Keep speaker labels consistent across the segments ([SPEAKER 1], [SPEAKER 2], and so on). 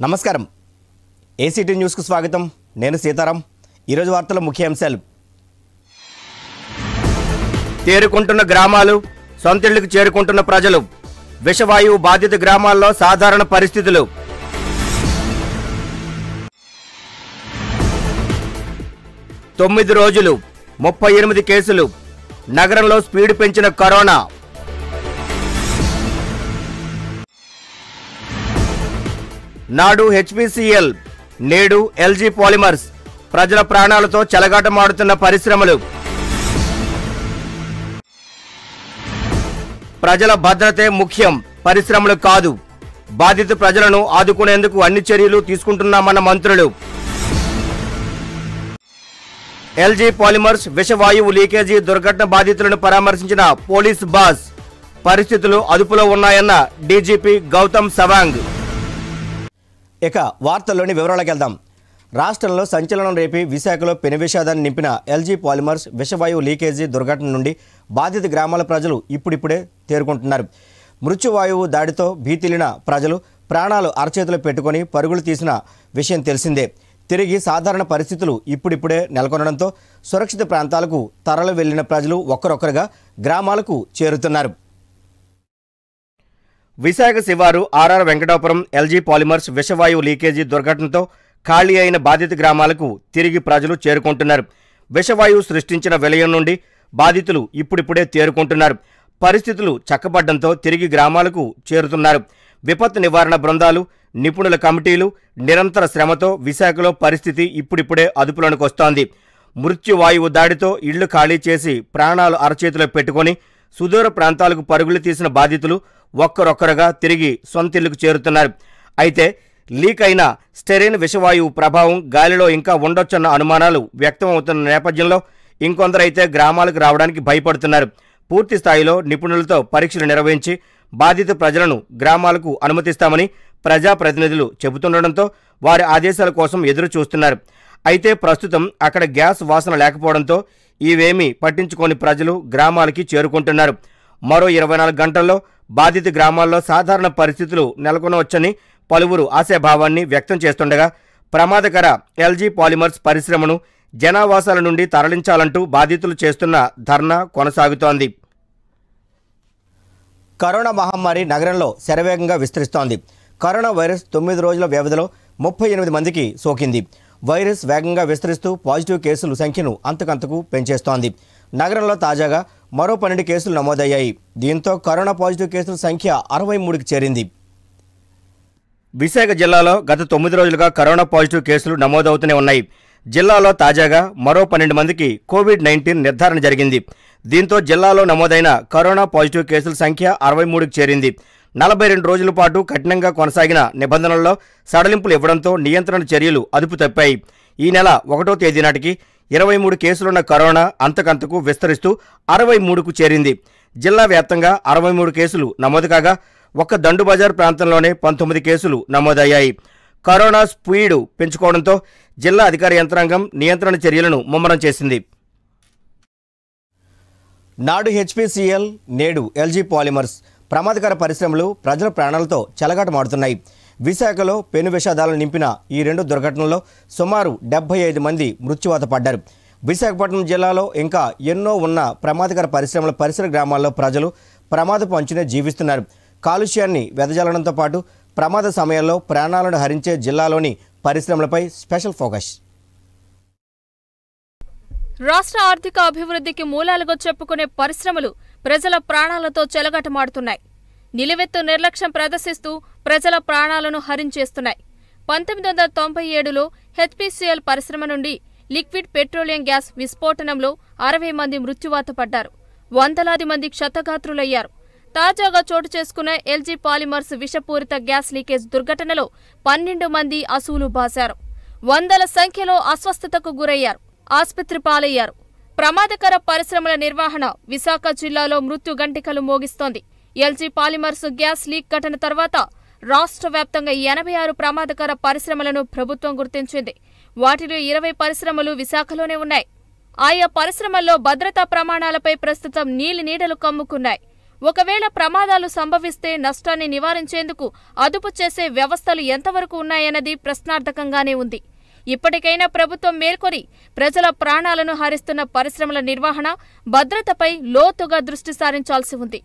[SPEAKER 1] నమస్కారం ఏసీటీ న్యూస్కు స్వాగతం నేను సీతారాం ఈరోజు వార్తల ముఖ్యాంశాలు తేరుకుంటున్న గ్రామాలు సొంతిళ్లకు చేరుకుంటున్న ప్రజలు విషవాయువు బాధిత గ్రామాల్లో సాధారణ పరిస్థితులు తొమ్మిది రోజులు ముప్పై ఎనిమిది కేసులు నగరంలో స్పీడ్ పెంచిన కరోనా నాడు హెచ్పిసిఎల్ నేడు ఎల్జీ పాలిమర్స్ ప్రజల ప్రాణాలతో చెలగాటమాడుతున్న పరిశ్రమలు ప్రజల భద్రతే ముఖ్యం పరిశ్రమలు కాదు బాధిత ప్రజలను ఆదుకునేందుకు అన్ని చర్యలు తీసుకుంటున్నామన్న మంత్రులు ఎల్జీ పాలిమర్స్ విషవాయువు లీకేజీ దుర్ఘటన బాధితులను పరామర్శించిన పోలీస్ బాస్ పరిస్థితులు అదుపులో ఉన్నాయన్న డీజీపీ గౌతమ్ సవాంగ్ ఇక వార్తల్లోని వివరాలకు వెళ్దాం రాష్ట్రంలో సంచలనం రేపి విశాఖలో పెనువిషాదాన్ని నింపిన ఎల్జీ పాలిమర్స్ విషవాయువు లీకేజీ దుర్ఘటన నుండి బాధిత గ్రామాల ప్రజలు ఇప్పుడిప్పుడే తేరుకుంటున్నారు మృత్యువాయువు దాడితో భీతిలిన ప్రజలు ప్రాణాలు అరచేతులు పెట్టుకొని పరుగులు తీసిన విషయం తెలిసిందే తిరిగి సాధారణ పరిస్థితులు ఇప్పుడిప్పుడే నెలకొనడంతో సురక్షిత ప్రాంతాలకు తరలి వెళ్లిన ప్రజలు ఒక్కరొక్కరుగా గ్రామాలకు చేరుతున్నారు విశాఖ శివారు ఆర్ఆర్ వెంకటాపురం ఎల్జీ పాలిమర్స్ విషవాయువు లీకేజీ దుర్ఘటనతో ఖాళీ అయిన బాధిత గ్రామాలకు తిరిగి ప్రజలు చేరుకుంటున్నారు విషవాయువు సృష్టించిన విలయం నుండి బాధితులు ఇప్పుడిప్పుడే తేరుకుంటున్నారు పరిస్థితులు చక్కబడ్డంతో తిరిగి గ్రామాలకు చేరుతున్నారు విపత్తు నివారణ బృందాలు నిపుణుల కమిటీలు నిరంతర శ్రమతో విశాఖలో పరిస్థితి ఇప్పుడిప్పుడే అదుపులోనికి వస్తోంది మృత్యువాయువు దాడితో ఇళ్లు ఖాళీ చేసి ప్రాణాలు అరచేతిలో పెట్టుకొని సుదూర ప్రాంతాలకు పరుగులు తీసిన బాధితులు ఒక్కరొక్కరుగా తిరిగి సొంతిల్లుకు చేరుతున్నారు అయితే లీక్ అయిన స్టెరిన్ విషవాయువు ప్రభావం గాలిలో ఇంకా ఉండొచ్చన్న అనుమానాలు వ్యక్తం అవుతున్న నేపథ్యంలో ఇంకొందరైతే గ్రామాలకు రావడానికి భయపడుతున్నారు పూర్తి స్థాయిలో నిపుణులతో పరీక్షలు నిర్వహించి బాధిత ప్రజలను గ్రామాలకు అనుమతిస్తామని ప్రజాప్రతినిధులు చెబుతుండటంతో వారి ఆదేశాల కోసం ఎదురు చూస్తున్నారు అయితే ప్రస్తుతం అక్కడ గ్యాస్ వాసన లేకపోవడంతో ఇవేమీ పట్టించుకోని ప్రజలు గ్రామాలకి చేరుకుంటున్నారు మరో ఇరవై నాలుగు గంటల్లో బాధిత గ్రామాల్లో సాధారణ పరిస్థితులు నెలకొనవచ్చని పలువురు ఆశాభావాన్ని వ్యక్తం చేస్తుండగా ప్రమాదకర ఎల్జీ పాలిమర్స్ పరిశ్రమను జనావాసాల నుండి తరలించాలంటూ బాధితులు చేస్తున్న ధర్నా కొనసాగుతోంది కరోనా మహమ్మారి నగరంలో శరవేగంగా విస్తరిస్తోంది కరోనా వైరస్ తొమ్మిది రోజుల వ్యవధిలో ముప్పై ఎనిమిది మందికి సోకింది వైరస్ వేగంగా విస్తరిస్తూ పాజిటివ్ కేసుల సంఖ్యను అంతకంతకు పెంచేస్తోంది నగరంలో తాజాగా మరో పన్నెండు కేసులు నమోదయ్యాయి దీంతో కరోనా పాజిటివ్ కేసుల సంఖ్య అరవై మూడుకి చేరింది విశాఖ జిల్లాలో గత తొమ్మిది రోజులుగా కరోనా పాజిటివ్ కేసులు నమోదవుతూనే ఉన్నాయి జిల్లాలో తాజాగా మరో పన్నెండు మందికి కోవిడ్ నైన్టీన్ నిర్ధారణ జరిగింది దీంతో జిల్లాలో నమోదైన కరోనా పాజిటివ్ కేసుల సంఖ్య అరవై మూడుకి చేరింది నలభై రెండు రోజుల పాటు కఠినంగా కొనసాగిన నిబంధనల్లో సడలింపులు ఇవ్వడంతో నియంత్రణ చర్యలు అదుపు తప్పాయి ఈ నెల ఒకటో తేదీ నాటికి ఇరవై మూడు కేసులున్న కరోనా అంతకంతకు విస్తరిస్తూ అరవై మూడుకు చేరింది జిల్లా వ్యాప్తంగా అరవై మూడు కేసులు నమోదు కాగా ఒక్క దండుబజార్ ప్రాంతంలోనే పంతొమ్మిది కేసులు నమోదయ్యాయి కరోనా స్పీడు పెంచుకోవడంతో జిల్లా అధికార యంత్రాంగం నియంత్రణ చర్యలను ముమ్మరం చేసింది నాడు హెచ్పిసిఎల్ నేడు ఎల్జీ పాలిమర్స్ ప్రమాదకర పరిశ్రమలు ప్రజల ప్రాణాలతో చెలగాటమాడుతున్నాయి విశాఖలో పెను విషాదాలు నింపిన ఈ రెండు దుర్ఘటనల్లో సుమారు డెబ్బై ఐదు మంది మృత్యువాత పడ్డారు విశాఖపట్నం జిల్లాలో ఇంకా ఎన్నో ఉన్న ప్రమాదకర పరిశ్రమల పరిసర గ్రామాల్లో ప్రజలు ప్రమాదపు అంచునే జీవిస్తున్నారు కాలుష్యాన్ని వెదజల్లడంతో పాటు ప్రమాద సమయంలో ప్రాణాలను హరించే జిల్లాలోని పరిశ్రమలపై స్పెషల్ ఫోకస్
[SPEAKER 2] రాష్ట్ర ఆర్థిక అభివృద్ధికి మూలాలుగా చెప్పుకునే పరిశ్రమలు ప్రజల ప్రాణాలతో చెలగాటమాడుతున్నాయి నిలువెత్తు నిర్లక్ష్యం ప్రదర్శిస్తూ ప్రజల ప్రాణాలను హరించేస్తున్నాయి పంతొమ్మిది వందల తొంభై ఏడులో హెచ్పిసిఎల్ పరిశ్రమ నుండి లిక్విడ్ పెట్రోలియం గ్యాస్ విస్ఫోటనంలో అరవై మంది మృత్యువాత పడ్డారు వందలాది మంది క్షతగాత్రులయ్యారు తాజాగా చోటు చేసుకున్న ఎల్జీ పాలిమర్స్ విషపూరిత గ్యాస్ లీకేజ్ దుర్ఘటనలో పన్నెండు మంది అసూలు బాశారు వందల సంఖ్యలో అస్వస్థతకు గురయ్యారు ఆస్పత్రి పాలయ్యారు ప్రమాదకర పరిశ్రమల నిర్వహణ విశాఖ జిల్లాలో మృత్యు గంటికలు మోగిస్తోంది ఎల్జీ పాలిమర్స్ గ్యాస్ లీక్ ఘటన తర్వాత రాష్ట్ర వ్యాప్తంగా ఎనభై ఆరు ప్రమాదకర పరిశ్రమలను ప్రభుత్వం గుర్తించింది వాటిలో ఇరవై పరిశ్రమలు విశాఖలోనే ఉన్నాయి ఆయా పరిశ్రమల్లో భద్రతా ప్రమాణాలపై ప్రస్తుతం నీలి నీడలు కమ్ముకున్నాయి ఒకవేళ ప్రమాదాలు సంభవిస్తే నష్టాన్ని నివారించేందుకు అదుపు చేసే వ్యవస్థలు ఎంతవరకు ఉన్నాయన్నది ప్రశ్నార్థకంగానే ఉంది ఇప్పటికైనా ప్రభుత్వం మేల్కొని ప్రజల ప్రాణాలను హరిస్తున్న పరిశ్రమల నిర్వహణ భద్రతపై లోతుగా దృష్టి సారించాల్సి ఉంది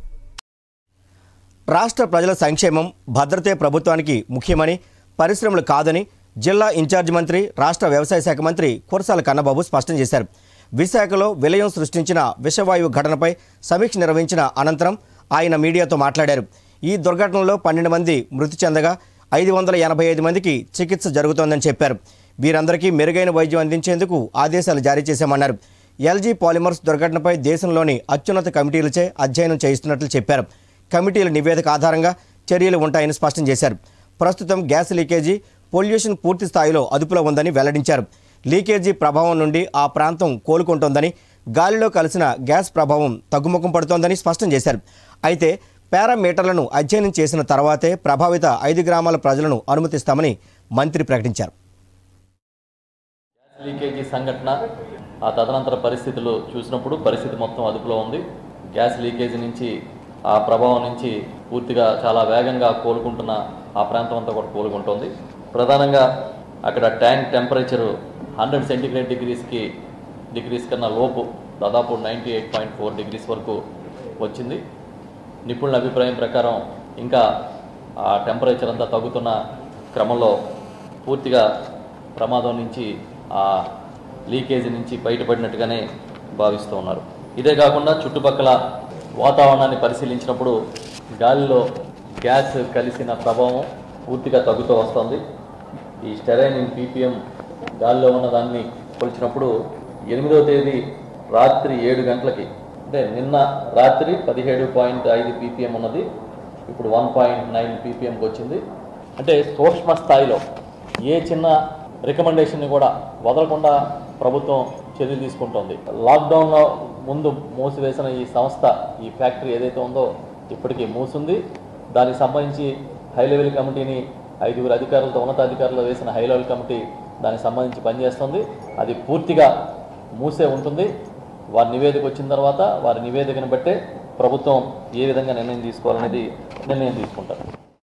[SPEAKER 1] రాష్ట్ర ప్రజల సంక్షేమం భద్రతే ప్రభుత్వానికి ముఖ్యమని పరిశ్రమలు కాదని జిల్లా ఇన్ఛార్జ్ మంత్రి రాష్ట్ర వ్యవసాయ శాఖ మంత్రి కురసాల కన్నబాబు స్పష్టం చేశారు విశాఖలో విలయం సృష్టించిన విషవాయువు ఘటనపై సమీక్ష నిర్వహించిన అనంతరం ఆయన మీడియాతో మాట్లాడారు ఈ దుర్ఘటనలో పన్నెండు మంది మృతి చెందగా ఐదు వందల ఎనభై ఐదు మందికి చికిత్స జరుగుతోందని చెప్పారు వీరందరికీ మెరుగైన వైద్యం అందించేందుకు ఆదేశాలు జారీ చేశామన్నారు ఎల్జీ పాలిమర్స్ దుర్ఘటనపై దేశంలోని అత్యున్నత కమిటీలచే అధ్యయనం చేయిస్తున్నట్లు చెప్పారు కమిటీల నివేదిక ఆధారంగా చర్యలు ఉంటాయని స్పష్టం చేశారు ప్రస్తుతం గ్యాస్ లీకేజీ పొల్యూషన్ పూర్తి స్థాయిలో అదుపులో ఉందని వెల్లడించారు లీకేజీ ప్రభావం నుండి ఆ ప్రాంతం కోలుకుంటోందని గాలిలో కలిసిన గ్యాస్ ప్రభావం తగ్గుముఖం పడుతోందని స్పష్టం చేశారు అయితే పారామీటర్లను అధ్యయనం చేసిన తర్వాతే ప్రభావిత ఐదు గ్రామాల ప్రజలను అనుమతిస్తామని మంత్రి ప్రకటించారు
[SPEAKER 3] గ్యాస్ లీకేజీ సంఘటన ఆ తదనంతర పరిస్థితులు చూసినప్పుడు పరిస్థితి మొత్తం అదుపులో ఉంది గ్యాస్ లీకేజీ నుంచి ఆ ప్రభావం నుంచి పూర్తిగా చాలా వేగంగా కోలుకుంటున్న ఆ ప్రాంతం అంతా కూడా కోలుకుంటుంది ప్రధానంగా అక్కడ ట్యాంక్ టెంపరేచరు హండ్రెడ్ సెంటిగ్రేడ్ డిగ్రీస్కి డిగ్రీస్ కన్నా లోపు దాదాపు ninety eight point four degrees వరకు వచ్చింది నిపుణుల అభిప్రాయం ప్రకారం ఇంకా ఆ టెంపరేచర్ అంతా తగ్గుతున్న క్రమంలో పూర్తిగా ప్రమాదం నుంచి ఆ లీకేజీ నుంచి బయటపడినట్టుగానే భావిస్తూ ఉన్నారు ఇదే కాకుండా చుట్టుపక్కల వాతావరణాన్ని పరిశీలించినప్పుడు గాలిలో గ్యాస్ కలిసిన ప్రభావం పూర్తిగా తగ్గుతూ వస్తుంది ఈ స్టెరైన్ ఇన్ పీపీఎం గాలిలో ఉన్న దాన్ని కొలిచినప్పుడు ఎనిమిదవ తేదీ రాత్రి ఏడు గంటలకి అంటే నిన్న రాత్రి పదిహేడు పాయింట్ ఐదు పీపీఎం ఉన్నది ఇప్పుడు వన్ పాయింట్ నైన్ పీపీఎంకి వచ్చింది అంటే సూక్ష్మ స్థాయిలో ఏ చిన్న రికమెండేషన్ని కూడా వదలకుండా ప్రభుత్వం చర్యలు తీసుకుంటోంది లాక్డౌన్లో ముందు మూసివేసిన ఈ సంస్థ ఈ ఫ్యాక్టరీ ఏదైతే ఉందో ఇప్పటికీ మూసింది దానికి సంబంధించి హై లెవెల్ కమిటీని ఐదుగురు అధికారులతో ఉన్నతాధికారులు వేసిన హై లెవెల్ కమిటీ దానికి సంబంధించి పనిచేస్తుంది అది పూర్తిగా మూసే ఉంటుంది వారి నివేదిక వచ్చిన తర్వాత వారి నివేదికను బట్టే ప్రభుత్వం ఏ విధంగా నిర్ణయం తీసుకోవాలనేది నిర్ణయం తీసుకుంటారు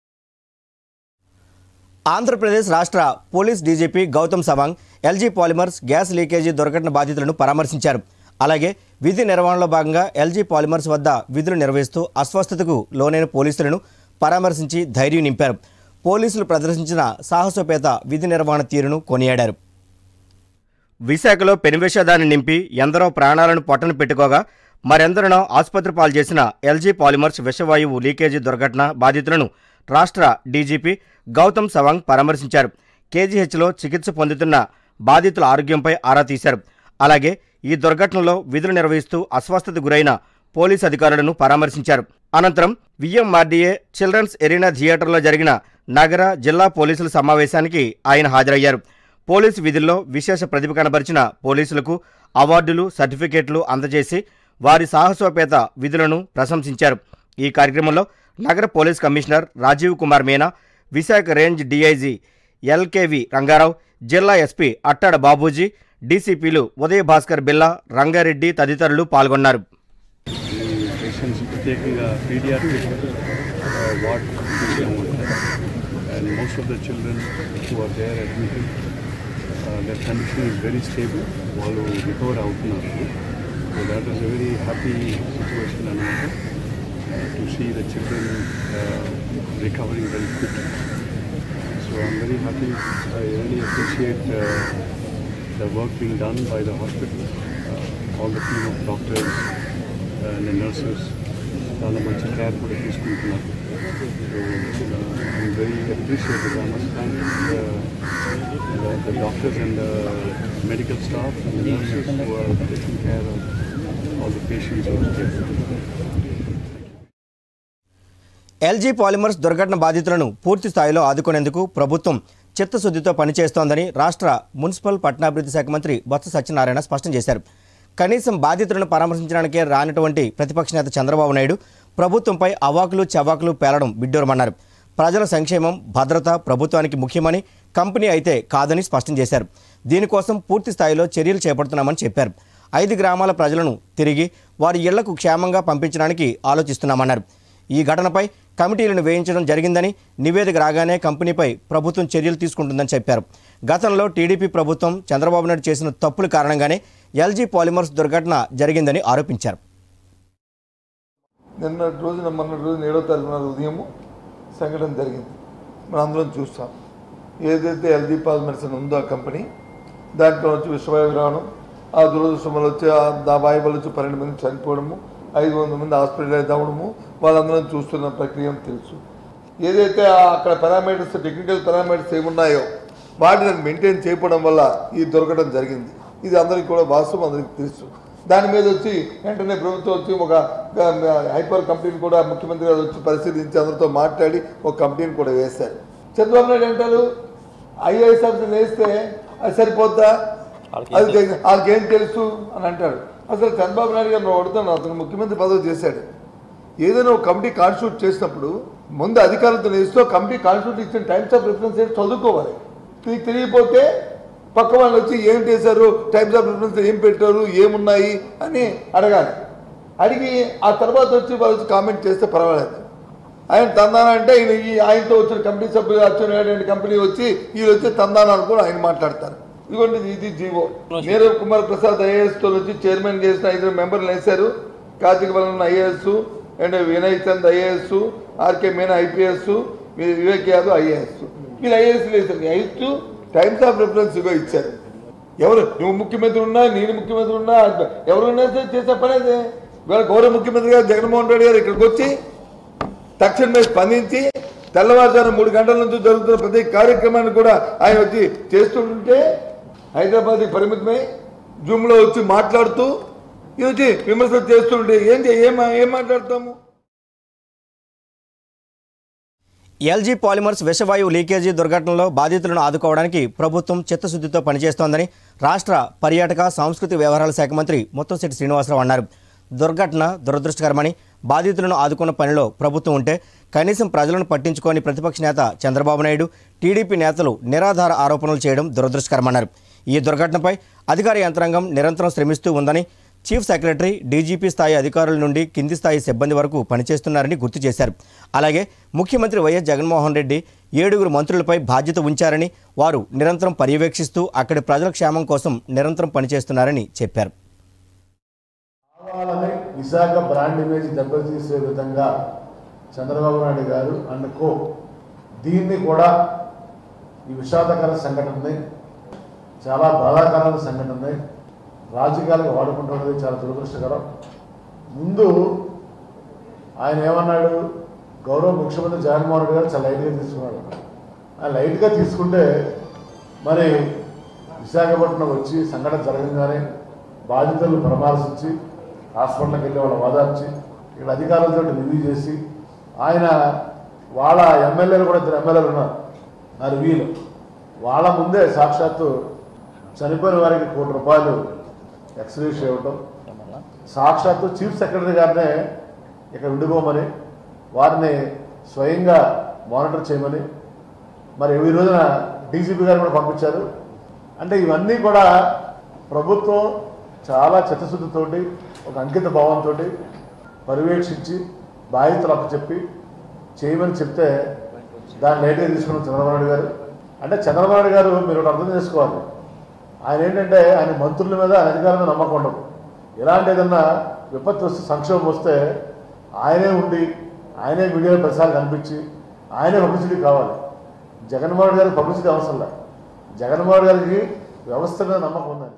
[SPEAKER 1] ఆంధ్రప్రదేశ్ రాష్ట్ర police DGP Gautam Sawang LG Polymers gas leakage దుర్ఘటన బాధితులను పరామర్శించారు అలాగే విధి నిర్వహణలో భాగంగా ఎల్జీ పాలిమర్స్ వద్ద విధులు నిర్వహిస్తూ అస్వస్థతకు లోనైన పోలీసులను పరామర్శించి ధైర్యం నింపారు పోలీసులు ప్రదర్శించిన సాహసోపేత విధి నిర్వహణ తీరును కొనియాడారు విశాఖలో పెనువిషాదాన్ని నింపి ఎందరో ప్రాణాలను పొట్టన పెట్టుకోగా మరెందరినో ఆసుపత్రి పాలు చేసిన ఎల్జీ పాలిమర్స్ విషవాయువు లీకేజీ దుర్ఘటన బాధితులను రాష్ట్ర డీజీపీ గౌతమ్ సవాంగ్ పరామర్శించారు కేజీహెచ్లో చికిత్స పొందుతున్న బాధితుల ఆరోగ్యంపై ఆరా తీశారు అలాగే ఈ దుర్ఘటనలో విధులు నిర్వహిస్తూ అస్వస్థత గురైన పోలీస్ అధికారులను పరామర్శించారు అనంతరం విఎంఆర్డీఏ చిల్డ్రన్స్ ఎరీనా థియేటర్లో జరిగిన నగర జిల్లా పోలీసుల సమావేశానికి ఆయన హాజరయ్యారు పోలీసు విధుల్లో విశేష ప్రతిభ కనబరిచిన పోలీసులకు అవార్డులు సర్టిఫికేట్లు అందజేసి వారి సాహసోపేత విధులను ప్రశంసించారు ఈ కార్యక్రమంలో నగర police commissioner Rajiv Kumar Meena Visakha range DIG LKV Ranga Rao జిల్లా ఎస్పీ అట్టాడ బాబూజీ డీసీపీలు ఉదయ భాస్కర్ బిల్లా రంగారెడ్డి తదితరులు పాల్గొన్నారు
[SPEAKER 4] ఈ పేషెంట్స్ ప్రత్యేకంగా paediatric ward and most of the children who are there admitted their condition is very stable వాళ్ళు రికవర్ అవుతున్నారు so that is very happy situation అనమాట to see the children recovering very quick so I'm very happy I really appreciate the work being done by the hospital, uh, all the team of doctors and the nurses, చాలా మంచి care కూడా తీసుకుంటున్నారు so I very appreciated I must thank the doctors and the medical staff and the nurses who are taking care of all the patients
[SPEAKER 1] LG Polymers దుర్ఘటన బాధితులను పూర్తి స్థాయిలో ఆదుకునేందుకు ప్రభుత్వం చిత్తశుద్ధితో పనిచేస్తోందని రాష్ట్ర మున్సిపల్ పట్టణాభివృద్ధి శాఖ మంత్రి బొత్స సత్యనారాయణ స్పష్టం చేశారు కనీసం బాధితులను పరామర్శించడానికే రానటువంటి ప్రతిపక్ష నేత చంద్రబాబు నాయుడు ప్రభుత్వంపై అవాకులు చవాకులు పేలడం బిడ్డోరమన్నారు ప్రజల సంక్షేమం భద్రత ప్రభుత్వానికి ముఖ్యమని కంపెనీ అయితే కాదని స్పష్టం చేశారు దీనికోసం పూర్తి స్థాయిలో చర్యలు చేపడుతున్నామని చెప్పారు ఐదు గ్రామాల ప్రజలను తిరిగి వారి ఇళ్లకు క్షేమంగా పంపించడానికి ఆలోచిస్తున్నామన్నారు ఈ ఘటనపై కమిటీలను వేయించడం జరిగిందని నివేదిక రాగానే కంపెనీపై ప్రభుత్వం చర్యలు తీసుకుంటుందని చెప్పారు గతంలో టీడీపీ ప్రభుత్వం చంద్రబాబు నాయుడు చేసిన తప్పుల కారణంగానే ఎల్జీ పాలిమర్స్ దుర్ఘటన జరిగిందని ఆరోపించారు
[SPEAKER 5] నిన్న రోజున మొన్న రోజున ఏడో తారీఖు నాడు ఉదయం సంఘటన జరిగింది మనం అందరం చూస్తాం ఏదైతే ఎల్జీ పాలిమర్స్ అని ఉందో ఆ కంపెనీ దాంట్లో వచ్చి విశ్వవాయు రావడం ఆ దురదృష్టం వల్ల వచ్చి ఆ దా వాయు వల్ల వచ్చి పన్నెండు మంది చనిపోవడము ఐదు వందల మంది హాస్పిటలైజ్ అవ్వడము వాళ్ళందరం చూస్తున్న ప్రక్రియ అని తెలుసు ఏదైతే ఆ అక్కడ పారామీటర్స్ టెక్నికల్ పారామీటర్స్ ఏమున్నాయో వాటిని మెయింటైన్ చేయకపోవడం వల్ల ఈ దొరకడం జరిగింది ఇది అందరికీ కూడా వాస్తవం అందరికీ తెలుసు దాని మీద వచ్చి వెంటనే ప్రభుత్వం వచ్చి ఒక హైపర్ కంపెనీని కూడా ముఖ్యమంత్రి గారు వచ్చి పరిశీలించి అందరితో మాట్లాడి ఒక కంపెనీని కూడా వేశారు చంద్రబాబు నాయుడు అంటారు ఐఏఎస్ ఆఫీసర్ వేస్తే అది సరిపోద్దా అది తె- వాళ్ళకి ఏం తెలుసు అని అంటాడు అసలు చంద్రబాబు నాయుడు గారు నువ్వు అడుగుతాను అతను ముఖ్యమంత్రి పదవి చేశాడు ఏదైనా ఒక కమిటీ కాన్స్టిట్యూట్ చేసినప్పుడు ముందు అధికారులతో వేస్తూ కమిటీ కాన్స్టిట్యూట్ ఇచ్చిన టైమ్స్ ఆఫ్ రిఫరెన్స్ ఏంటి చదువుకోవాలి నీకు తెలియకపోతే పక్క వాళ్ళు వచ్చి ఏం చేశారు టైమ్స్ ఆఫ్ రిఫరెన్స్ ఏం పెట్టారు ఏమున్నాయి అని అడగాలి అడిగి ఆ తర్వాత వచ్చి వాళ్ళు వచ్చి కామెంట్ చేస్తే పర్వాలేదు ఆయన తందాన అంటే ఈయన ఈ ఆయనతో వచ్చిన కంపెనీ సభ్యులు వచ్చినటువంటి కంపెనీ వచ్చి వీళ్ళు వచ్చి తందాన అని కూడా ఆయన మాట్లాడతారు ఇదిగోండి ఇది- ఇది జీవో నీరవ్ కుమార్ ప్రసాద్ ఐఏఎస్ తో వచ్చి చైర్మన్ చేసిన ఐదు మెంబర్లు వేశారు Karthika Balan IAS and Vinay Chand IAS RK Meena IPS Vivek Yadav IAS వీళ్ళు ఐఏఎస్ వేశారు ఐదు టైమ్స్ ఆఫ్ రిఫరెన్స్ ఇగో ఇచ్చారు ఎవరు నువ్వు ముఖ్యమంత్రి ఉన్నా నేను ముఖ్యమంత్రి ఉన్నా ఎవరున్నా సరే చేసే పని అదే ఇవాళ గౌరవ ముఖ్యమంత్రి గారు జగన్మోహన్ రెడ్డి గారు ఇక్కడికి వచ్చి తక్షణమే స్పందించి తెల్లవారుజాము మూడు గంటల నుంచి జరుగుతున్న ప్రతి కార్యక్రమాన్ని కూడా ఆయన వచ్చి చేస్తుంటే హైదరాబాద్కి పరిమితమై జూమ్లో వచ్చి మాట్లాడుతూ ఇది వచ్చి విమర్శలు చేస్తుంటే ఏం చే- ఏం ఏం మాట్లాడతాము
[SPEAKER 1] ఎల్జీ పాలిమర్స్ విషవాయువు లీకేజీ దుర్ఘటనలో బాధితులను ఆదుకోవడానికి ప్రభుత్వం చిత్తశుద్ధితో పనిచేస్తోందని రాష్ట్ర పర్యాటక సాంస్కృతిక వ్యవహారాల శాఖ మంత్రి ముత్తంశెట్టి శ్రీనివాసరావు అన్నారు దుర్ఘటన దురదృష్టకరమని బాధితులను ఆదుకున్న పనిలో ప్రభుత్వం ఉంటే కనీసం ప్రజలను పట్టించుకోని ప్రతిపక్ష నేత చంద్రబాబు నాయుడు టీడీపీ నేతలు నిరాధార ఆరోపణలు చేయడం దురదృష్టకరమన్నారు ఈ దుర్ఘటనపై అధికార యంత్రాంగం నిరంతరం శ్రమిస్తూ ఉందని చీఫ్ సెక్రటరీ డీజీపీ స్థాయి అధికారుల నుండి కింది స్థాయి సిబ్బంది వరకు పనిచేస్తున్నారని గుర్తు చేశారు అలాగే ముఖ్యమంత్రి వైఎస్ జగన్మోహన్ రెడ్డి ఏడుగురు మంత్రులపై బాధ్యత ఉంచారని వారు నిరంతరం పర్యవేక్షిస్తూ అక్కడి ప్రజల క్షేమం కోసం నిరంతరం పనిచేస్తున్నారని చెప్పారు
[SPEAKER 6] కావాలని విశాఖ బ్రాండ్ ఇమేజ్ దెబ్బతీసే విధంగా చంద్రబాబు నాయుడు గారు అండ్ కో దీన్ని కూడా ఈ విషాదకర సంఘటనని చాలా బాధాకరమైన సంఘటనని రాజకీయాలకు వాడుకుంటున్నది చాలా దురదృష్టకరం ముందు ఆయన ఏమన్నాడు గౌరవ ముఖ్యమంత్రి జగన్మోహన్ రెడ్డి గారు చాలా లైట్గా తీసుకున్నాడు ఆయన లైట్గా తీసుకుంటే మరి విశాఖపట్నం వచ్చి సంఘటన జరగగానే బాధితులను పరామర్శించి హాస్పిటల్కి వెళ్ళి వాళ్ళ ఓదార్చి ఇక్కడ అధికారులతో రివ్యూ చేసి ఆయన వాళ్ళ ఎమ్మెల్యేలు కూడా ఇద్దరు ఎమ్మెల్యేలు ఉన్నారు నా రివ్యూలో వాళ్ళ ముందే సాక్షాత్తు చనిపోయిన వారికి కోటి రూపాయలు ఎక్స్రేస్ ఇవ్వటం సాక్షాత్తు చీఫ్ సెక్రటరీ గారినే ఇక్కడ ఉండిపోమని వారిని స్వయంగా మానిటర్ చేయమని మరి ఈ రోజున డీజీపీ గారు కూడా పంపించారు అంటే ఇవన్నీ కూడా ప్రభుత్వం చాలా చిత్తశుద్ధితోటి ఒక అంకిత భావంతో పర్యవేక్షించి బాధ్యతలు అప్పచెప్పి చేయమని చెప్తే దాన్ని లేట్గా తీసుకున్న చంద్రబాబు నాయుడు గారు అంటే చంద్రబాబు నాయుడు గారు మీరు ఒకటి అర్థం చేసుకోవాలి ఆయన ఏంటంటే ఆయన మంత్రుల మీద ఆయన అధికారుల మీద నమ్మకం ఉండదు ఎలాంటి ఏదన్నా విపత్తు వస్తే సంక్షోభం వస్తే ఆయనే ఉండి ఆయనే మీడియా ప్రసారం కనిపించి ఆయనే పబ్లిసిటీ కావాలి జగన్మోహన్ రెడ్డి గారికి పబ్లిసిటీ అవసరం లేదు జగన్మోహన్ రెడ్డి గారికి వ్యవస్థ మీద నమ్మకం ఉందని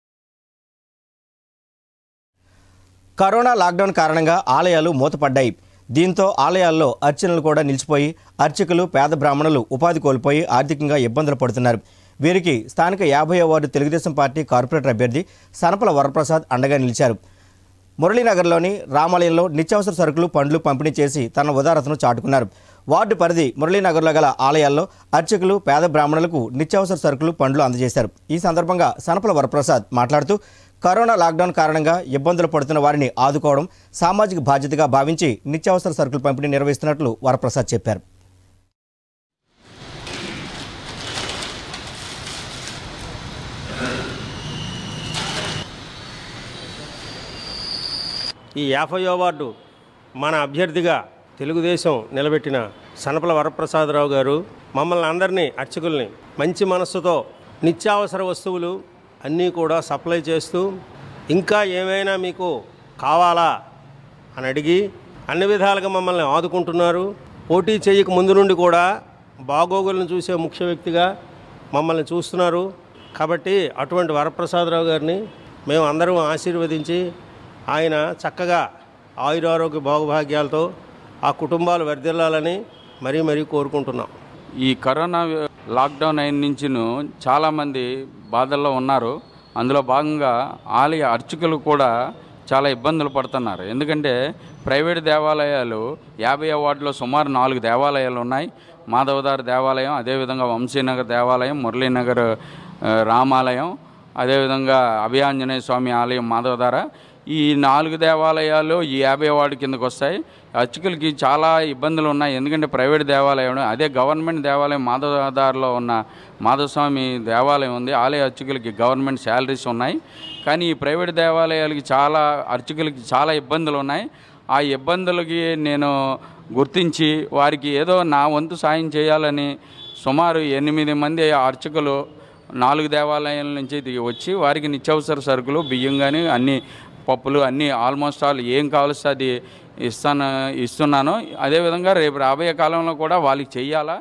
[SPEAKER 1] కరోనా లాక్డౌన్ కారణంగా ఆలయాలు మూతపడ్డాయి దీంతో ఆలయాల్లో అర్చనలు కూడా నిలిచిపోయి అర్చకులు పేద బ్రాహ్మణులు ఉపాధి కోల్పోయి ఆర్థికంగా ఇబ్బందులు పడుతున్నారు వీరికి స్థానిక యాభై వార్డు తెలుగుదేశం పార్టీ కార్పొరేటర్ అభ్యర్థి సనపల వరప్రసాద్ అండగా నిలిచారు మురళీనగర్లోని రామాలయంలో నిత్యావసర సరుకులు పండ్లు పంపిణీ చేసి తన ఉదారతను చాటుకున్నారు వార్డు పరిధి మురళీనగర్లో గల ఆలయాల్లో అర్చకులు పేద బ్రాహ్మణులకు నిత్యావసర సరుకులు పండ్లు అందజేశారు ఈ సందర్భంగా సనపల వరప్రసాద్ మాట్లాడుతూ కరోనా లాక్డౌన్ కారణంగా ఇబ్బందులు పడుతున్న వారిని ఆదుకోవడం సామాజిక బాధ్యతగా భావించి నిత్యావసర సరుకులు పంపిణీ నిర్వహిస్తున్నట్లు వరప్రసాద్ చెప్పారు
[SPEAKER 7] ఈ యాభైయో వార్డు మన అభ్యర్థిగా తెలుగుదేశం నిలబెట్టిన సనపల వరప్రసాదరావు గారు మమ్మల్ని అందరినీ అర్చకుల్ని మంచి మనస్సుతో నిత్యావసర వస్తువులు అన్నీ కూడా సప్లై చేస్తూ ఇంకా ఏమైనా మీకు కావాలా అని అడిగి అన్ని విధాలుగా మమ్మల్ని ఆదుకుంటున్నారు పోటీ చేయక ముందు నుండి కూడా బాగోగులను చూసే ముఖ్య వ్యక్తిగా మమ్మల్ని చూస్తున్నారు కాబట్టి అటువంటి వరప్రసాదరావు గారిని మేము అందరం ఆశీర్వదించి ఆయన చక్కగా ఆయురారోగ్య భోగభాగ్యాలతో ఆ కుటుంబాలు వర్ధిల్లాలని మరీ మరీ కోరుకుంటున్నాం
[SPEAKER 8] ఈ కరోనా లాక్డౌన్ అయిన నుంచి చాలామంది బాధల్లో ఉన్నారు అందులో భాగంగా ఆలయ అర్చకులు కూడా చాలా ఇబ్బందులు పడుతున్నారు ఎందుకంటే ప్రైవేట్ దేవాలయాలు యాభై వార్డులో సుమారు నాలుగు దేవాలయాలు ఉన్నాయి మాధవదార్ దేవాలయం అదేవిధంగా వంశీనగర్ దేవాలయం మురళీనగర్ ఆ, రామాలయం అదేవిధంగా అభయాంజనేయ స్వామి ఆలయం మాధవధార ఈ నాలుగు దేవాలయాలు ఈ యాభై వార్డు కిందకు వస్తాయి అర్చకులకి చాలా ఇబ్బందులు ఉన్నాయి ఎందుకంటే ప్రైవేట్ దేవాలయం అదే గవర్నమెంట్ దేవాలయం మాధవదారిలో ఉన్న మాధవస్వామి దేవాలయం ఉంది ఆలయ అర్చకులకి గవర్నమెంట్ శాలరీస్ ఉన్నాయి కానీ ఈ ప్రైవేట్ దేవాలయాలకి చాలా అర్చకులకి చాలా ఇబ్బందులు ఉన్నాయి ఆ ఇబ్బందులకి నేను గుర్తించి వారికి ఏదో నా వంతు సాయం చేయాలని సుమారు ఎనిమిది మంది అర్చకులు నాలుగు దేవాలయాల నుంచి దిగి వచ్చి వారికి నిత్యావసర సరుకులు బియ్యం కానీ అన్ని పప్పులు అన్నీ ఆల్మోస్ట్ ఆల్ ఏం కావాల్సి అది ఇస్తాను ఇస్తున్నాను అదేవిధంగా రేపు రాబోయే కాలంలో కూడా వాళ్ళకి చెయ్యాలా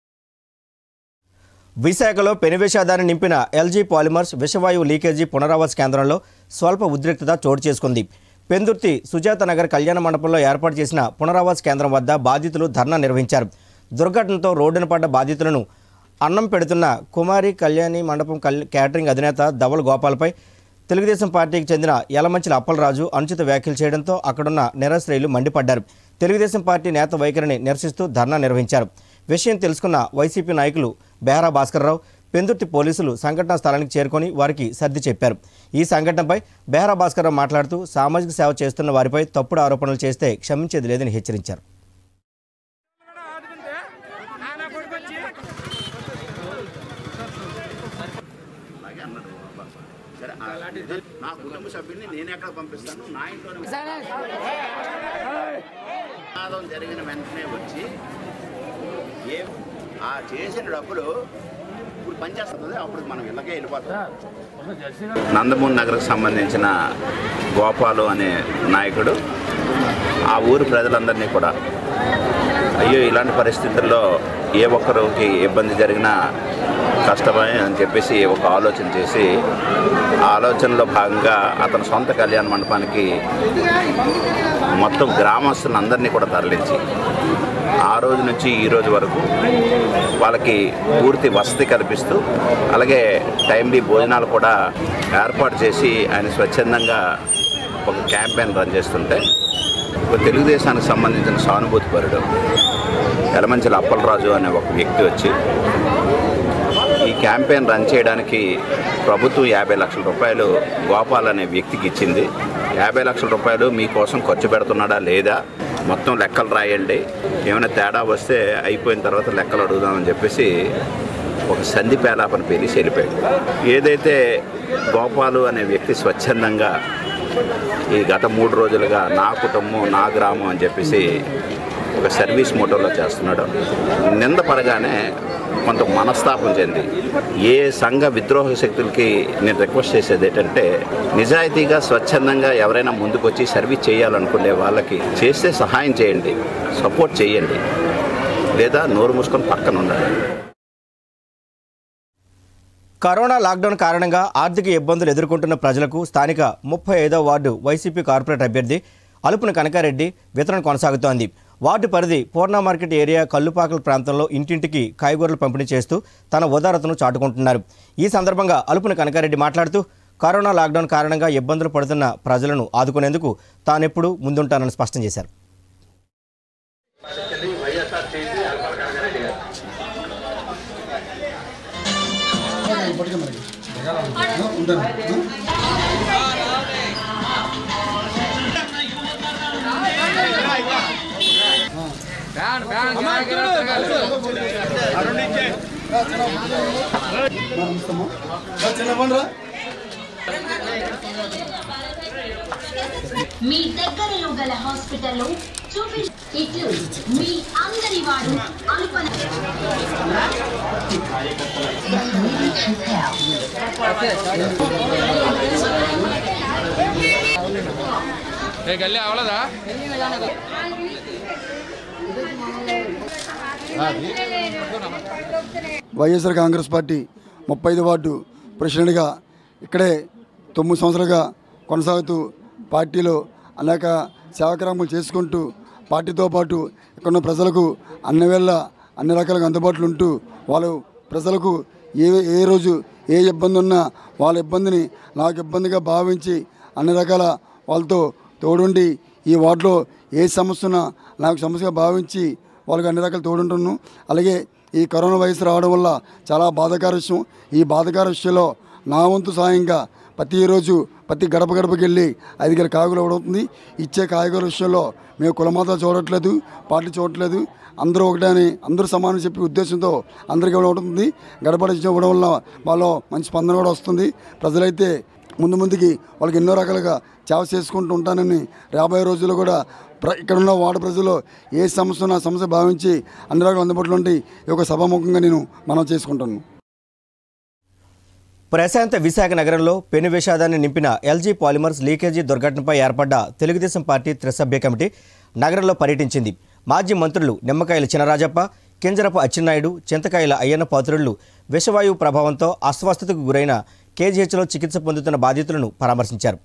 [SPEAKER 1] విశాఖలో పెనువిషాదాన్ని నింపిన ఎల్జీ పాలిమర్స్ విషవాయువు లీకేజీ పునరావాస కేంద్రంలో స్వల్ప ఉద్రిక్తత చోటు చేసుకుంది పెందుర్తి సుజాత నగర్ కళ్యాణ మండపంలో ఏర్పాటు చేసిన పునరావాస కేంద్రం వద్ద బాధితులు ధర్నా నిర్వహించారు దుర్ఘటనతో రోడ్డున పడ్డ బాధితులను అన్నం పెడుతున్న కుమారి కళ్యాణి మండపం కల్ క్యాటరింగ్ అధినేత ధవల్ గోపాల్పై తెలుగుదేశం పార్టీకి చెందిన యలమంచిల అప్పలరాజు అనుచిత వ్యాఖ్యలు చేయడంతో అక్కడున్న నిరాశ్రయులు మండిపడ్డారు తెలుగుదేశం పార్టీ నేత వైఖరిని నిరసిస్తూ ధర్నా నిర్వహించారు విషయం తెలుసుకున్న వైసీపీ నాయకులు బెహరా భాస్కర్రావు పెందుర్తి పోలీసులు సంఘటనా స్థలానికి చేరుకొని వారికి సర్ది చెప్పారు ఈ సంఘటనపై బెహరా భాస్కర్రావు మాట్లాడుతూ సామాజిక సేవ చేస్తున్న వారిపై తప్పుడు ఆరోపణలు చేస్తే క్షమించేది లేదని హెచ్చరించారు
[SPEAKER 9] నా కుటుంబ సభ్యుల్ని నేను ఎక్కడ పంపిస్తాను నా ఇంట్లో ప్రమాదం జరిగిన వెంటనే వచ్చి ఏ ఆ చేసిన డబ్బులు ఇప్పుడు పనిచేస్తుంది అప్పుడు మనం ఇళ్ళకే వెళ్ళిపోతాం నందమూరి నగర్కి సంబంధించిన గోపాలు అనే నాయకుడు ఆ ఊరి ప్రజలందరినీ కూడా అయ్యో ఇలాంటి పరిస్థితుల్లో ఏ ఒక్కరికి ఇబ్బంది జరిగినా కష్టమే అని చెప్పేసి ఒక ఆలోచన చేసి ఆ ఆలోచనలో భాగంగా అతని సొంత కళ్యాణ మండపానికి మొత్తం గ్రామస్తులందరినీ కూడా తరలించి ఆ రోజు నుంచి ఈ రోజు వరకు వాళ్ళకి పూర్తి వసతి కల్పిస్తూ అలాగే టైమ్లీ భోజనాలు కూడా ఏర్పాటు చేసి ఆయన స్వచ్ఛందంగా ఒక క్యాంపెయిన్ రన్ చేస్తుంటే ఒక తెలుగుదేశానికి సంబంధించిన సానుభూతి పరుడు ఎలమంచిల అప్పలరాజు అనే ఒక వ్యక్తి వచ్చి ఈ క్యాంపెయిన్ రన్ చేయడానికి ప్రభుత్వం యాభై లక్షల రూపాయలు గోపాల్ అనే వ్యక్తికి ఇచ్చింది యాభై లక్షల రూపాయలు మీకోసం ఖర్చు పెడుతున్నాడా లేదా మొత్తం లెక్కలు రాయండి ఏమైనా తేడా వస్తే అయిపోయిన తర్వాత లెక్కలు అడుగుదామని చెప్పేసి ఒక సంధి పేలాపన పేలిసి వెళ్ళిపోయాడు ఏదైతే గోపాలు అనే వ్యక్తి స్వచ్ఛందంగా ఈ గత మూడు రోజులుగా నా కుటుంబం నా గ్రామం అని చెప్పేసి ఒక సర్వీస్ మోటోలో చేస్తున్నాడు నింద పడగానే కొంత మనస్తాపం చెంది ఏ సంఘ విద్రోహ శక్తులకి నేను రిక్వెస్ట్ చేసేది ఏంటంటే నిజాయితీగా స్వచ్ఛందంగా ఎవరైనా ముందుకు వచ్చి సర్వీస్ చేయాలనుకునే వాళ్ళకి చేస్తే సహాయం చేయండి సపోర్ట్ చేయండి లేదా నోరు మూసుకొని పక్కన ఉండాలి
[SPEAKER 1] కరోనా లాక్డౌన్ కారణంగా ఆర్థిక ఇబ్బందులు ఎదుర్కొంటున్న ప్రజలకు స్థానిక ముప్పై ఐదో వార్డు వైసీపీ కార్పొరేట్ అభ్యర్థి అలుపున కనకారెడ్డి వితరణ కొనసాగుతోంది వార్డు పరిధి పూర్ణ మార్కెట్ ఏరియా కల్లుపాకల ప్రాంతంలో ఇంటింటికి కాయగూరలు పంపిణీ చేస్తూ తన ఉదారతను చాటుకుంటున్నారు ఈ సందర్భంగా అలుపున కనకారెడ్డి మాట్లాడుతూ కరోనా లాక్డౌన్ కారణంగా ఇబ్బందులు పడుతున్న ప్రజలను ఆదుకునేందుకు తానెప్పుడూ ముందుంటానని స్పష్టం చేశారు
[SPEAKER 10] చిన్న మీ దగ్గరలో గల హాస్పిటల్లో చూపి ఇట్లు మీ అందరి వాడు అనుపన
[SPEAKER 8] గల్లీ అవలదా
[SPEAKER 11] వైఎస్ఆర్ కాంగ్రెస్ పార్టీ ముప్పై ఐదు వార్డు ప్రెసిడెంట్గా ఇక్కడే తొమ్మిది సంవత్సరాలుగా కొనసాగుతూ పార్టీలో అనేక సేవాక్రమాలు చేసుకుంటూ పార్టీతో పాటు ఇక్కడ ఉన్న ప్రజలకు అన్ని వేళ అన్ని రకాలుగా అందుబాటులో ఉంటూ వాళ్ళు ప్రజలకు ఏ ఏ రోజు ఏ ఇబ్బంది ఉన్నా వాళ్ళ ఇబ్బందిని నాకు ఇబ్బందిగా భావించి అన్ని రకాల వాళ్ళతో తోడుండి ఈ వార్డులో ఏ సమస్య ఉన్నా నాకు సమస్యగా భావించి వాళ్ళకి అన్ని రకాల తోడుంటున్నాను అలాగే ఈ కరోనా వైరస్ రావడం వల్ల చాలా బాధాకర విషయం ఈ బాధాకర విషయంలో నా వంతు సాయంగా ప్రతిరోజు ప్రతి గడప గడపకి వెళ్ళి ఐదు గల కాయగూరలు ఇవ్వడం ఇచ్చే కాయగూరల విషయంలో మేము కులమాత చూడట్లేదు పార్టీ చూడట్లేదు అందరూ ఒకటే అని అందరూ సమానం చెప్పే ఉద్దేశంతో అందరికీ ఇవ్వడం ఉంటుంది గడపడ ఇవ్వడం వల్ల వాళ్ళు మంచి స్పందన కూడా వస్తుంది ప్రజలైతే ముందు ముందుకి వాళ్ళకి ఎన్నో రకాలుగా సేవ చేసుకుంటూ ఉంటానని రాబోయే రోజుల్లో కూడా ప్ర ఇక్కడ ఉన్న వార్డు ప్రజలు ఏ సమస్య ఉన్నా సమస్య భావించి అన్ని రకాల అందుబాటులో ఉండి ఈ యొక్క సభాముఖంగా నేను మనం చేసుకుంటాను
[SPEAKER 1] ప్రశాంత విశాఖ నగరంలో పెను విషాదాన్ని నింపిన ఎల్జీ పాలిమర్స్ లీకేజీ దుర్ఘటనపై ఏర్పడ్డ తెలుగుదేశం పార్టీ త్రిసభ్య కమిటీ నగరంలో పర్యటించింది మాజీ మంత్రులు నిమ్మకాయల చినరాజప్ప కింజరపు అచ్చెన్నాయుడు చింతకాయల అయ్యన్న పాత్రులు విషవాయువు ప్రభావంతో అస్వస్థతకు గురైన కేజీహెచ్లో చికిత్స పొందుతున్న బాధితులను పరామర్శించారు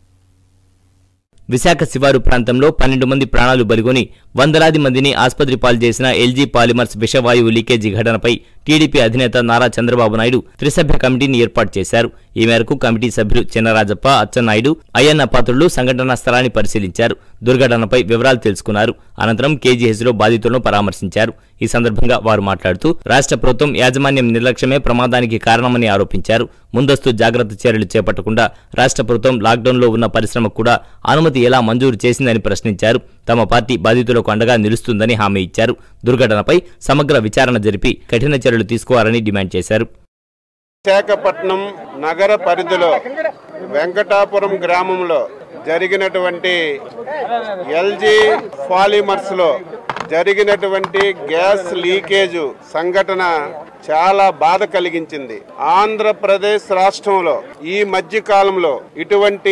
[SPEAKER 12] విశాఖ శివారు ప్రాంతంలో పన్నెండు మంది ప్రాణాలు బలిగొని వందలాది మందిని ఆసుపత్రి పాలు చేసిన ఎల్జీ పాలిమర్స్ విషవాయువు లీకేజీ ఘటనపై టీడీపీ అధినేత నారా చంద్రబాబు నాయుడు త్రిసభ్య కమిటీని ఏర్పాటు చేశారు ఈ మేరకు కమిటీ సభ్యులు చిన్నరాజప్ప అచ్చెన్నాయుడు అయ్యన్న పాత్రులు సంఘటనా స్థలాన్ని పరిశీలించారు దుర్ఘటనపై వివరాలు తెలుసుకున్నారు అనంతరం కేజీహెచ్లో బాధితులను పరామర్శించారు ఈ సందర్భంగా వారు మాట్లాడుతూ రాష్ట్ర ప్రభుత్వం యాజమాన్యం నిర్లక్ష్యమే ప్రమాదానికి కారణమని ఆరోపించారు ముందస్తు జాగ్రత్త చర్యలు చేపట్టకుండా రాష్ట్ర ప్రభుత్వం లాక్డౌన్లో ఉన్న పరిశ్రమకు కూడా అనుమతి ఎలా మంజూరు చేసిందని ప్రశ్నించారు తమ పార్టీ బాధితులకు అండగా నిలుస్తుందని హామీ ఇచ్చారు దుర్ఘటనపై సమగ్ర విచారణ జరిపి కఠిన చర్యలు తీసుకోవాలని డిమాండ్ చేశారు
[SPEAKER 13] విశాఖపట్నం నగర పరిధిలో వెంకటాపురం గ్రామంలో జరిగినటువంటి ఎల్జీ పాలిమర్స్ లో జరిగినటువంటి గ్యాస్ లీకేజ్ సంఘటన చాలా బాధ కలిగించింది ఆంధ్రప్రదేశ్ రాష్ట్రంలో ఈ మధ్య కాలంలో ఇటువంటి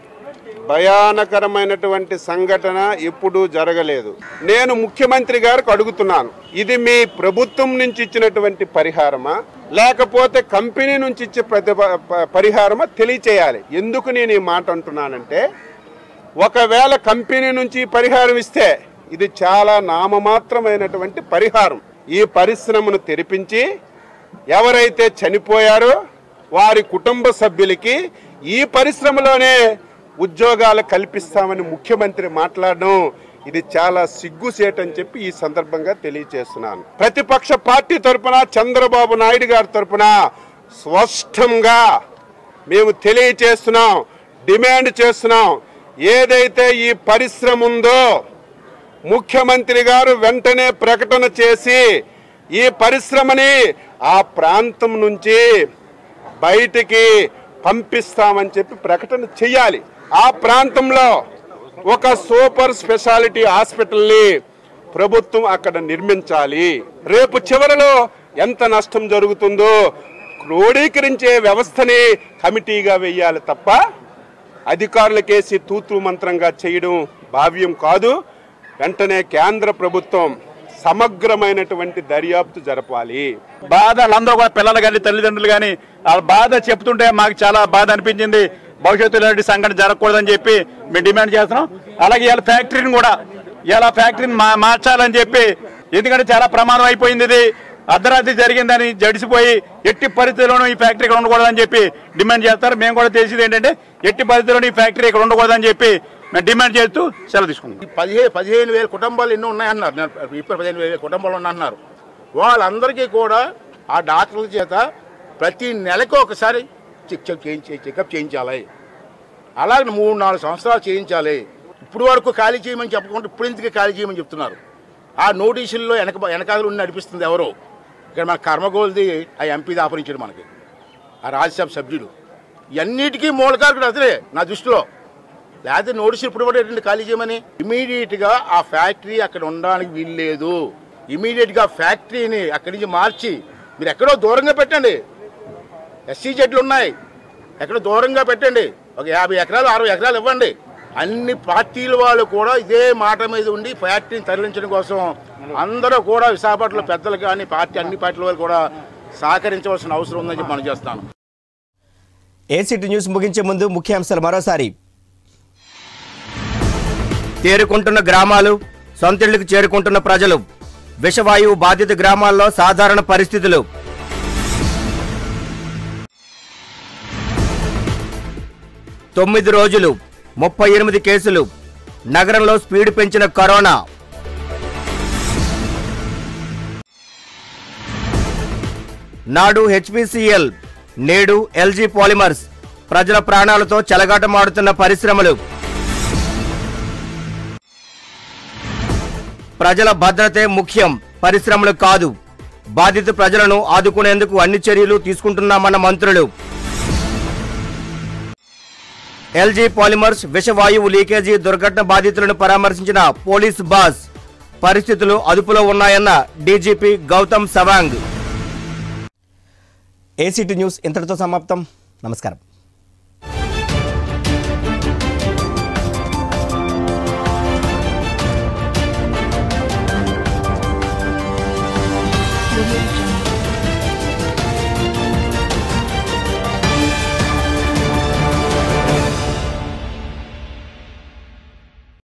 [SPEAKER 13] భయానకరమైనటువంటి సంఘటన ఎప్పుడూ జరగలేదు నేను ముఖ్యమంత్రి గారికి అడుగుతున్నాను ఇది మీ ప్రభుత్వం నుంచి ఇచ్చినటువంటి పరిహారమా లేకపోతే కంపెనీ నుంచి ఇచ్చే ప్రతి పరిహారమా తెలియచేయాలి ఎందుకు నేను ఈ మాట అంటున్నానంటే ఒకవేళ కంపెనీ నుంచి ఈ పరిహారం ఇస్తే ఇది చాలా నామమాత్రమైనటువంటి పరిహారం ఈ పరిశ్రమను తెరిపించి ఎవరైతే చనిపోయారో వారి కుటుంబ సభ్యులకి ఈ పరిశ్రమలోనే ఉద్యోగాలు కల్పిస్తామని ముఖ్యమంత్రి మాట్లాడడం ఇది చాలా సిగ్గుసేటని చెప్పి ఈ సందర్భంగా తెలియజేస్తున్నాను ప్రతిపక్ష పార్టీ తరపున చంద్రబాబు నాయుడు గారి తరపున స్పష్టంగా మేము తెలియచేస్తున్నాం డిమాండ్ చేస్తున్నాం ఏదైతే ఈ పరిశ్రమ ఉందో ముఖ్యమంత్రి గారు వెంటనే ప్రకటన చేసి ఈ పరిశ్రమని ఆ ప్రాంతం నుంచి బయటికి పంపిస్తామని చెప్పి ప్రకటన చెయ్యాలి ఆ ప్రాంతంలో ఒక సూపర్ స్పెషాలిటీ హాస్పిటల్ని ప్రభుత్వం అక్కడ నిర్మించాలి రేపు చివరిలో ఎంత నష్టం జరుగుతుందో క్రోడీకరించే వ్యవస్థని కమిటీగా వెయ్యాలి తప్ప అధికారులకేసి తూతూ మంత్రంగా చేయడం భావ్యం కాదు వెంటనే కేంద్ర ప్రభుత్వం సమగ్రమైనటువంటి దర్యాప్తు జరపాలి
[SPEAKER 14] బాధ వాళ్ళందరూ కూడా పిల్లలు కానీ తల్లిదండ్రులు కానీ వాళ్ళ బాధ చెప్తుంటే మాకు చాలా బాధ అనిపించింది భవిష్యత్తులో ఇలాంటి సంఘటన జరగకూడదని చెప్పి మేము డిమాండ్ చేస్తున్నాం అలాగే ఇలా ఫ్యాక్టరీని కూడా ఇలా ఫ్యాక్టరీని మా మార్చాలని చెప్పి ఎందుకంటే చాలా ప్రమాదం అయిపోయింది ఇది అర్ధరాత్రి జరిగిందని జడిసిపోయి ఎట్టి పరిస్థితుల్లోనూ ఈ ఫ్యాక్టరీ ఇక్కడ ఉండకూడదని చెప్పి డిమాండ్ చేస్తారు మేము కూడా తెలిసింది ఏంటంటే ఎట్టి పరిస్థితుల్లోనూ ఈ ఫ్యాక్టరీ ఇక్కడ ఉండకూడదని చెప్పి మేము డిమాండ్ చేస్తూ సెలవు తీసుకున్నాం
[SPEAKER 15] పదిహేను పదిహేను వేల కుటుంబాలు ఎన్నో ఉన్నాయన్నారు నేను ఇప్పుడు పదిహేను వేల కుటుంబాలు ఉన్నాయన్నారు వాళ్ళందరికీ కూడా ఆ డాక్టర్ల చేత ప్రతి నెలకు ఒకసారి చెక్ చెక్ చేయించి చెకప్ చేయించాలి అలాగే మూడు నాలుగు సంవత్సరాలు చేయించాలి ఇప్పుడు వరకు ఖాళీ చేయమని చెప్పకుండా ఇప్పుడు ఇందుకే ఖాళీ చేయమని చెప్తున్నారు ఆ నోటీసుల్లో వెనక వెనకాల ఉండి నడిపిస్తుంది ఎవరు ఇక్కడ మన కర్మగోల్ది ఆ ఎంపీ దాపరించాడు మనకి ఆ రాజ్యసభ సభ్యుడు ఇవన్నిటికీ మూలకారకుడు అతనే నా దృష్టిలో లేకపోతే నోటీసులు ఇప్పుడు కూడా ఏంటంటే ఖాళీ చేయమని ఇమీడియట్గా ఆ ఫ్యాక్టరీ అక్కడ ఉండడానికి వీల్లేదు ఇమీడియట్గా ఫ్యాక్టరీని అక్కడి నుంచి మార్చి మీరు ఎక్కడో దూరంగా పెట్టండి ఎస్సీ జెడ్లు ఉన్నాయి ఎక్కడో దూరంగా పెట్టండి ఒక యాభై ఎకరాలు అరవై ఎకరాలు ఇవ్వండి అన్ని పార్టీల వాళ్ళు కూడా ఇదే మాట మీద ఉండి ఫ్యాక్టరీని తరలించడం కోసం అందరూ కూడా విశాఖపట్నంలో పెద్దలు కానీ పార్టీ అన్ని పార్టీల వాళ్ళు కూడా సహకరించవలసిన అవసరం ఉందని చెప్పి మనం చేస్తాను
[SPEAKER 1] ఏసీటీ న్యూస్ ముగించే ముందు ముఖ్యాంశాలు మరోసారి తేరుకుంటున్న గ్రామాలు సొంతిళ్లకు చేరుకుంటున్న ప్రజలు విషవాయువు బాధిత గ్రామాల్లో సాధారణ పరిస్థితులు తొమ్మిది రోజులు ముప్పై ఎనిమిది కేసులు నగరంలో స్పీడ్ పెంచిన కరోనా నాడు హెచ్పిసిఎల్ నేడు ఎల్జీ పాలిమర్స్ ప్రజల ప్రాణాలతో చెలగాటమాడుతున్న పరిశ్రమలు ప్రజల భద్రతే ముఖ్యం పరిశ్రమలు కాదు బాధిత ప్రజలను ఆదుకునేందుకు అన్ని చర్యలు తీసుకుంటున్నామన్న మంత్రులు ఎల్జీ పాలిమర్స్ విషవాయువు లీకేజీ దుర్ఘటన బాధితులను పరామర్శించిన పోలీస్ బాస్ పరిస్థితులు అదుపులో ఉన్నాయన్న DGP Gautam Sawang ACT news ఇంతటితో సమాప్తం నమస్కారం